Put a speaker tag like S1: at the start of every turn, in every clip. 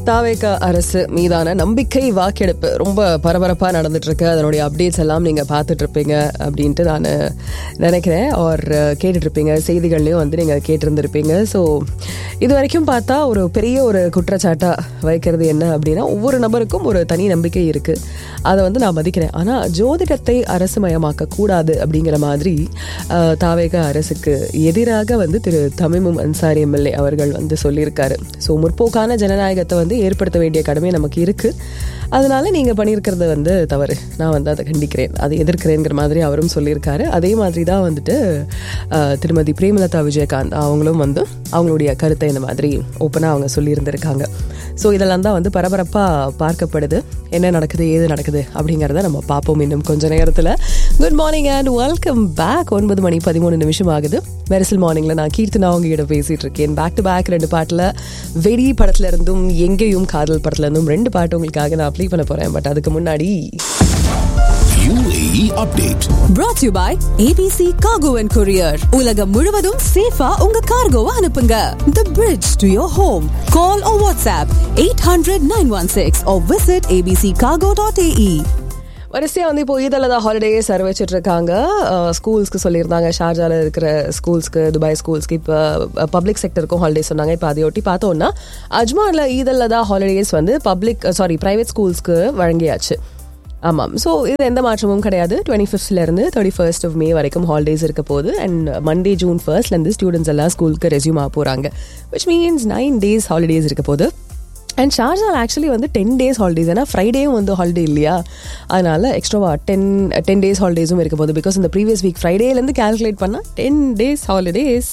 S1: தாவேக அரசு மீதான நம்பிக்கை வாக்கெடுப்பு ரொம்ப பரபரப்பாக நடந்துட்டு இருக்கு அதனுடைய அப்டேட்ஸ் எல்லாம் நீங்கள் பார்த்துட்டு இருப்பீங்க அப்படின்ட்டு நான் நினைக்கிறேன் ஆர் கேட்டுட்டு இருப்பீங்க செய்திகள்லையும் வந்து நீங்கள் கேட்டிருந்திருப்பீங்க ஸோ இது வரைக்கும் பார்த்தா ஒரு பெரிய ஒரு குற்றச்சாட்டாக வைக்கிறது என்ன அப்படின்னா ஒவ்வொரு நபருக்கும் ஒரு தனி நம்பிக்கை இருக்குது அதை வந்து நான் மதிக்கிறேன் ஆனால் ஜோதிடத்தை அரசுமயமாக்க கூடாது அப்படிங்கிற மாதிரி அஹ், தாவேக அரசுக்கு எதிராக வந்து திரு தமிமும் அன்சாரி எம்எல்ஏ அவர்கள் வந்து சொல்லியிருக்காரு ஸோ முற்போக்கான ஜனநாயகத்தை வந்து ஏற்படுத்த வேண்டிய கடமை நமக்கு இருக்கு அதனால நீங்க பண்ணியிருக்கிறது வந்து தவறு நான் வந்து அதை கண்டிக்கிறேன் அதை எதிர்க்கிறேங்கிற மாதிரி அவரும் சொல்லியிருக்காரு அதே மாதிரி தான் வந்துட்டு அஹ், திருமதி பிரேமலதா விஜயகாந்த் அவங்களும் வந்து அவங்களுடைய கருத்தை இந்த மாதிரி ஓப்பனாக அவங்க சொல்லியிருந்திருக்காங்க ஸோ இதெல்லாம் தான் வந்து பரபரப்பாக பார்க்கப்படுது என்ன நடக்குது ஏது நடக்குது அப்படிங்கிறத நம்ம பார்ப்போம் இன்னும் கொஞ்ச நேரத்தில் good morning and welcome back ஒன்பது மணி பதிமூணு நிமிஷம் ஆகுது மெரிசல் மார்னிங்கில் நான் கீர்த்தனா உங்ககிட்ட பேசிகிட்டு இருக்கேன் பேக் டு பேக் ரெண்டு பாட்டில் வெடி படத்துல இருந்தும் எங்கேயும் காதல் படத்துல இருந்தும் ரெண்டு பாட்டு உங்களுக்காக நான் அப்ளை பண்ண போகிறேன் பட் அதுக்கு முன்னாடி
S2: UAE update.
S3: brought to you by ABC Cargo and Courier. உலகம் முழுவதும் சேஃபா உங்க கார்கோவை அனுப்புங்க. The bridge to your home. Call or WhatsApp 800-916 or visit abccargo.ae.
S1: வரிசையாக வந்து இப்போ ஈதலதா ஹாலிடேஸ் அறிவிச்சிட்டு இருக்காங்க ஸ்கூல்ஸ்க்கு சொல்லியிருந்தாங்க ஷார்ஜாவில் இருக்கிற ஸ்கூல்ஸ்க்கு துபாய் ஸ்கூல்ஸ்க்கு இப்போ பப்ளிக் செக்டருக்கும் ஹாலிடேஸ் சொன்னாங்க இப்போ அதையொட்டி பார்த்தோம்னா அஜ்மானில் ஈதல்லதா ஹாலிடேஸ் வந்து பப்ளிக் சாரி பிரைவேட் ஸ்கூல்ஸ்க்கு வழங்கியாச்சு ஆமாம் ஸோ இது எந்த மாற்றமும் கிடையாது டுவெண்ட்டி ஃபிஃப்த்லேருந்து தேர்ட்டி ஃபர்ஸ்ட் ஆஃப் மே வரைக்கும் ஹாலிடேஸ் இருக்க போகுது அண்ட் மண்டே ஜூன் ஃபர்ஸ்ட்லேருந்து ஸ்டூடெண்ட்ஸ் எல்லாம் ஸ்கூலுக்கு ரெஸ்யூம் ஆக போகிறாங்க which means nine days holidays இருக்க போகுது அண்ட் ஷார்ஜால் ஆக்சுவலி வந்து டென் டேஸ் ஹாலிடேஸ் ஏன்னா ஃப்ரைடேயும் வந்து ஹாலிடே இல்லையா அதனால எக்ஸ்ட்ராவா டென் டென் டேஸ் ஹாலிடேஸும் இருக்க போகுது பிகாஸ் இந்த ப்ரீவியஸ் வீக் ஃப்ரைடேலேருந்து கேல்குலேட் பண்ணால் ten days holidays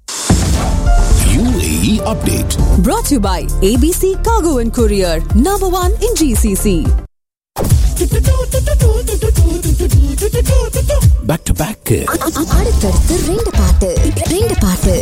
S2: UAE update.
S3: Brought to you by ABC Cargo and Courier. Number one in GCC.
S2: Back to back.
S4: அடுத்தடுத்து ரெண்டு பாட்டு ரெண்டு பாட்டு